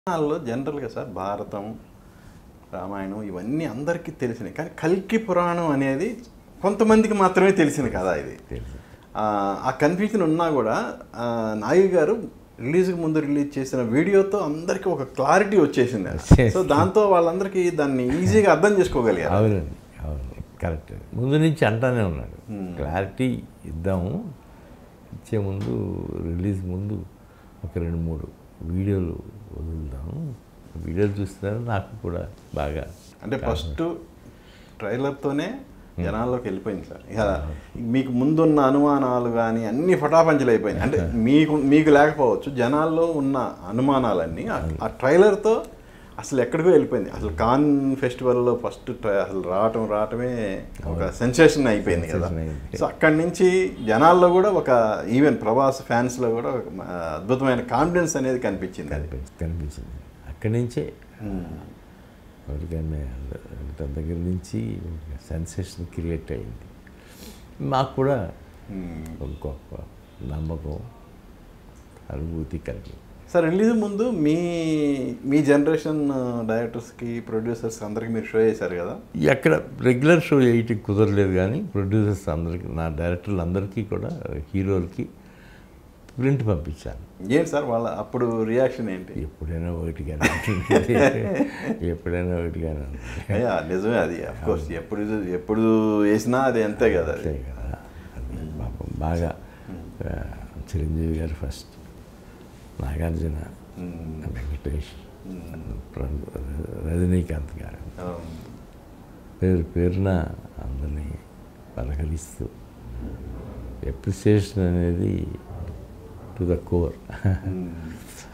పురాణాల్లో జనరల్గా సార్ భారతం రామాయణం ఇవన్నీ అందరికీ తెలిసినాయి కానీ కల్కి పురాణం అనేది కొంతమందికి మాత్రమే తెలిసింది కదా ఇది తెలుసు ఆ, ఆ కన్ఫ్యూజన్ ఉన్నా కూడా ఆ, నాగి గారు రిలీజ్కి ముందు రిలీజ్ చేసిన వీడియోతో అందరికీ ఒక క్లారిటీ వచ్చేసింది వచ్చేసింది. సో దాంతో వాళ్ళందరికీ దాన్ని ఈజీగా అర్థం చేసుకోగలిగారు అవునండి అవును కరెక్ట్ ముందు నుంచి అంటానే ఉన్నాడు క్లారిటీ ఇద్దాము ఇచ్చే ముందు రిలీజ్ ముందు ఒక రెండు మూడు వీడియోలు వదులుదాము వీడియోలు చూస్తున్నారు నాకు కూడా బాగా అంటే ఫస్ట్ ట్రైలర్తోనే జనాల్లోకి వెళ్ళిపోయింది సార్ ఇక మీకు ముందున్న అనుమానాలు కానీ అన్ని ఫటాపంచలు అయిపోయినాయి అంటే మీకు మీకు లేకపోవచ్చు జనాల్లో ఉన్న అనుమానాలన్నీ ఆ- ఆ ట్రైలర్తో అసలు ఎక్కడికో వెళ్ళిపోయింది అసలు కాన్ ఫెస్టివల్లో ఫస్ట్ అసలు రావటం రావటమే ఒక సెన్సేషన్ అయిపోయింది కదా Sensation అయింది. సో అక్కడి నుంచి జనాల్లో కూడా ఒక ఈవెన్ ప్రభాస్ ఫ్యాన్స్లో కూడా ఒక ఆ, అద్భుతమైన కాన్ఫిడెన్స్ అనేది కనిపించింది అది కనిపి- కనిపించింది అక్కడి నుంచే ఎవరికైనా తన దగ్గర నుంచి సెన్సేషన్ క్రియేట్ అయింది మాకు కూడా ఒక గొప్ప నమ్మకం అనుభూతి కలిగింది సార్ రిలీజ్ ముందు మీ మీ జనరేషన్ డైరెక్టర్స్కి ప్రొడ్యూసర్స్ అందరికి మీరు షో చేశారు కదా ఎక్కడ రెగ్యులర్ షో వేయటం కుదరలేదు కానీ ప్రొడ్యూసర్స్ అందరికీ నా డైరెక్టర్లు అందరికీ కూడా హీరోలకి ప్రింట్ పంపించాను ఏంటి సార్ వాళ్ళ అప్పుడు రియాక్షన్ ఏంటి ఎప్పుడైనా ఒకటిగానే ఉంటుంది ఎప్పుడైనా ఒకటిగానే ఉంటుంది అయ్యా నిజమే అది కోర్స్ ఎప్పుడు ఎప్పుడు వేసినా అది అంతే కదా అది అంతే కదా అది పాపం బాగా ఆ, చిరంజీవి గారు ఫస్ట్ నాగార్జున వెంకటేష్ ప్ర- రజనీకాంత్ గారు అవును. పేరు పేరున అందరినీ పలకరిస్తూ ఎప్రిసియేషన్ అనేది టు ద కోర్